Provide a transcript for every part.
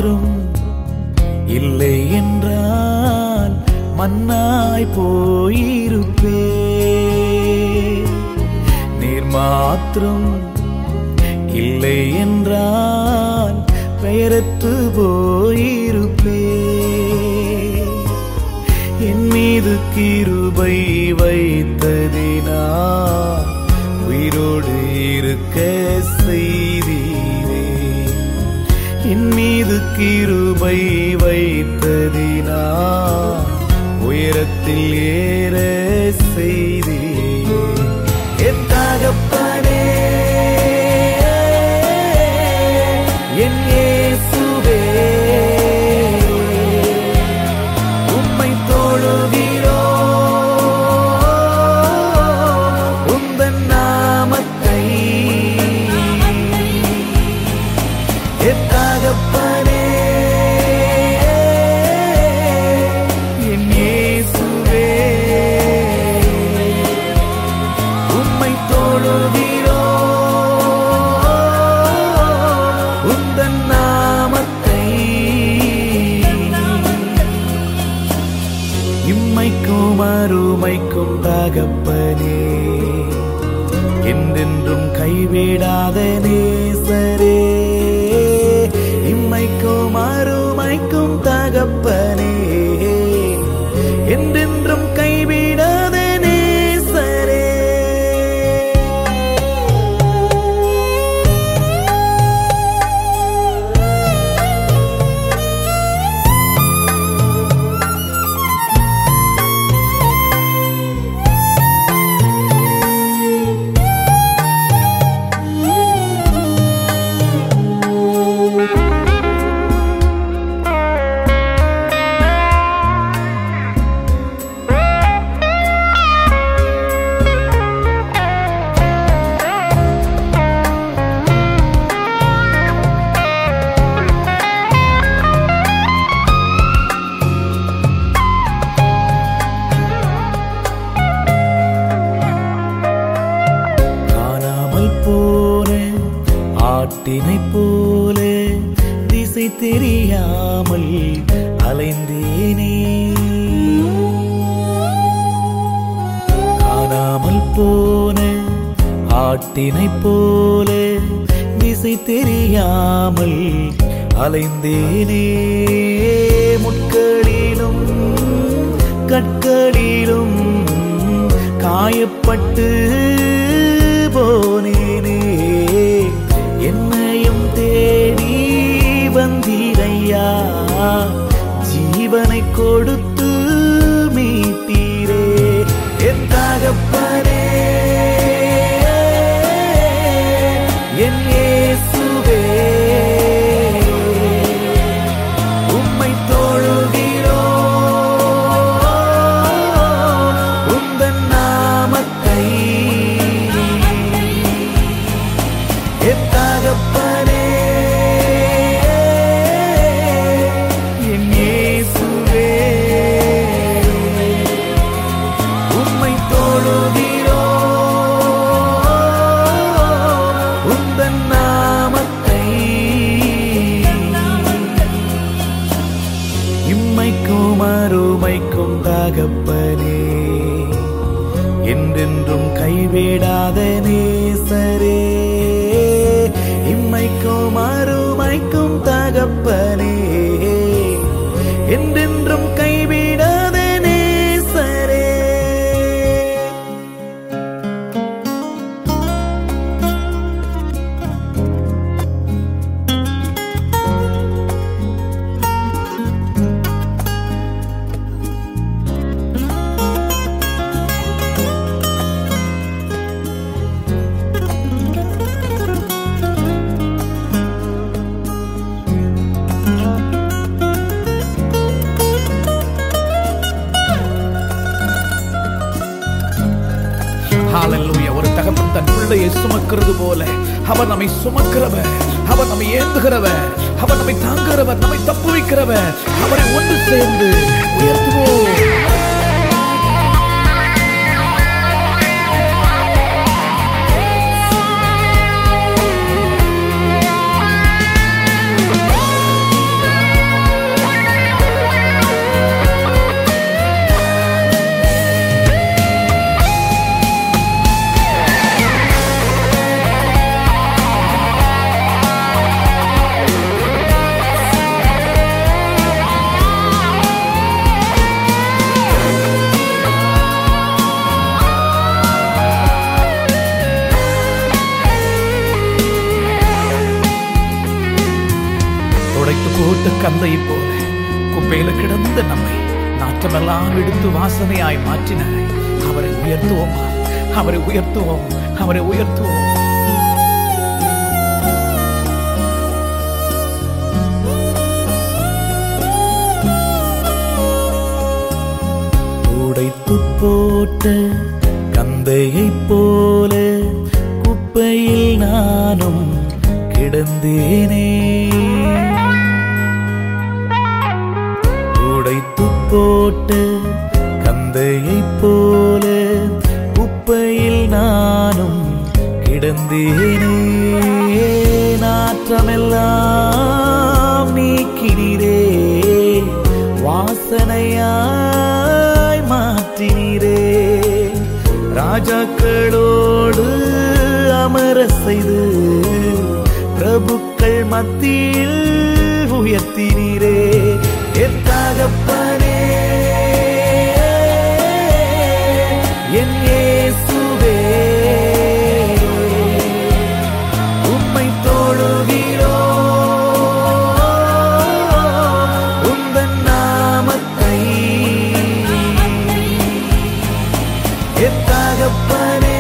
மாற்றம் இல்லை என்றால் மண்ணாய் போயிருப்பே நீர் மாற்றம் இல்லை என்றால் பெயரத்து போயிருப்பே என் மீது கிருபை வைத்ததினா உயிரோடு இருக்க செய்தீரே என் மீது கிருபை வைத்ததினா உயரத்தில் ஏற செய்தீரே என் தகப்பனே என் இயேசுவே உம்மை தொழுகிறோ உந்தன் நாமத்தை என் தகப்பனே என் இயேசுவே உம்மை தொழுகிறோ உந்தன் நாமத்தை இம்மைக்கும் அருமைக்கும் தகப்பனே என்றென்றும் கைவிடாத நேசரே இம்மைக்கும் அருமைக்கும் தகப்பனே என்றென்றும் கைவிடாத நேசரே காணாமல் போன ஆட்டினை போல திசை தெரியாமல் அலைந்தேனே காணாமல் போன ஆட்டினை போல திசை தெரியாமல் அலைந்தேனே முட்களிலும் கற்களிலும் காயப்பட்டு போனேனே என்னையும் தேடி வந்தீரையா ஜீவனை கொடுத்து மீட்டீரே என் தகப்பனே என் இயேசுவே உம்மை தொழுகிறோ உந்தன் நாமத்தை என் தகப்பனே என் இயேசுவே உம்மை தொழுகிறோ உந்தன் நாமத்தை இம்மைக்கும் அருமைக்கும் தகப்பனே என்றென்றும் கைவிடாத நேசரே இம்மைக்கும் அருமைக்கும் தகப்பனே என்றென்றும் கைவிடாத நேசரே ஹalleluya ஒரு தகப்பன் தன் பிள்ளையை சுமக்கிறது போல அவர் நம்மை சுமக்கிறவர் அவர் நம்மை ஏந்துகிறவர் அவர் நம்மை தாங்குகிறவர் நம்மை தப்புவிக்கிறவர் அவரை ஒன்று சேர்ந்து உயர்த்துவோம் விட்ட கந்தையை போல குப்பையில கிடந்த நம்மை நாற்றமெல்லாம் எடுத்து வாசனையாய் மாற்றினார் அவரை உயர்த்துவோமா அவரை உயர்த்துவோம் அவரை உயர்த்துவோம் உடைத்து போட்ட கந்தையைப் போல குப்பையில் நானும் கிடந்தேனே உடைத்து போட்ட கந்தையைப் போல குப்பையில் நானும் கிடந்தேனே நாற்றமெல்லாம் நீக்கினீரே வாசனையாய் மாற்றினீரே ராஜாக்களோடு அமர செய்து பிரபுக்கள் மத்தியில் உயர்த்தினீரே என் தகப்பனே என் இயேசுவே உம்மை தொழுகிறோ உந்தன் நாமத்தை என் தகப்பனே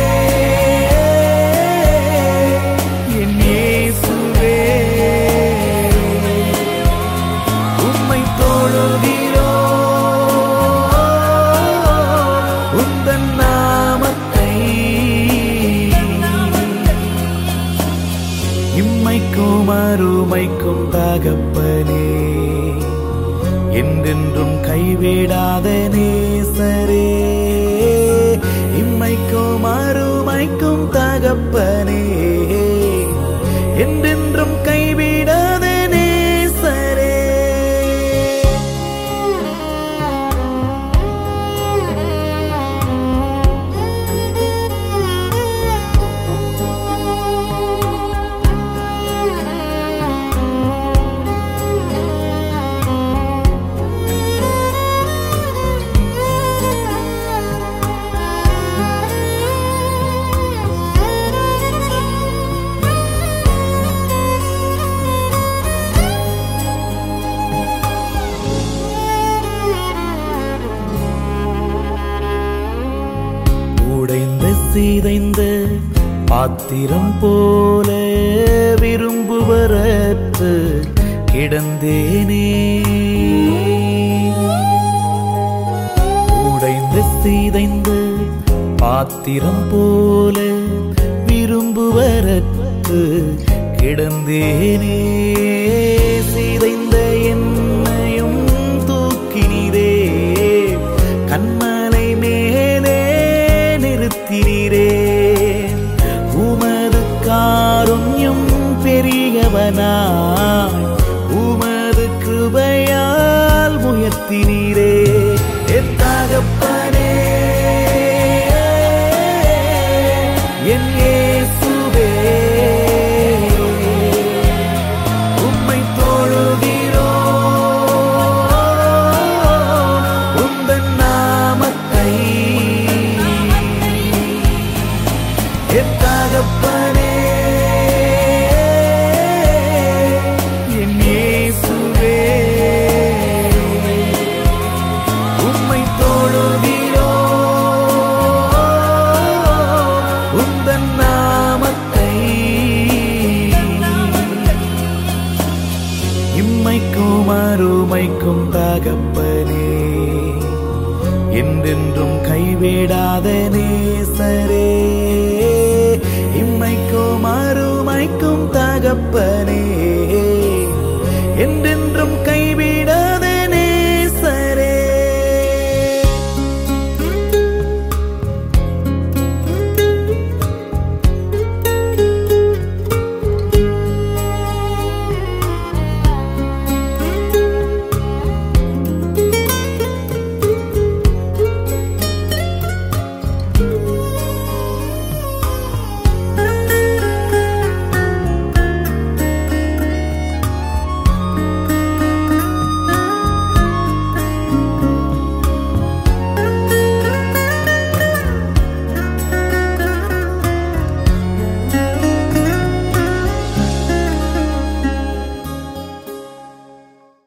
என் இயேசுவே உம்மை தொழுகிறோ உந்தன் நாமத்தை இம்மைக்கும் அருமைக்கும் தகப்பனே என்றென்றும் கைவிடாத நேசரே இம்மைக்கும் அருமைக்கும் தகப்பனே என்றென்றும் கைவிடாத நேசரே உடைந்த சீதைந்த பாத்திரம் போல விரும்புவரற்று கிடந்தேனே உடைந்த சீதைந்த பாத்திரம் போல விரும்புவரற்று கிடந்தேனே சீதைந்த என்னையும் தூக்கினீரே கண்மலை மேலே நிறுத்தினீரே உமது காருண்யம் பெரியவனாய் உமது கிருபையால் முயர்த்தினீரே என் தகப்பனே என் இயேசுவே உம்மை தொழுகிறோ உந்தன் நாமத்தை என் தகப்பனே என் இயேசுவே உம்மை தொழுகிறோ உந்தன் நாமத்தை இம்மைக்கும் அருமைக்கும் தகப்பனே என்றென்றும் கைவிடாத நேசரே இம்மைக்கும் அருமைக்கும் தகப்பனே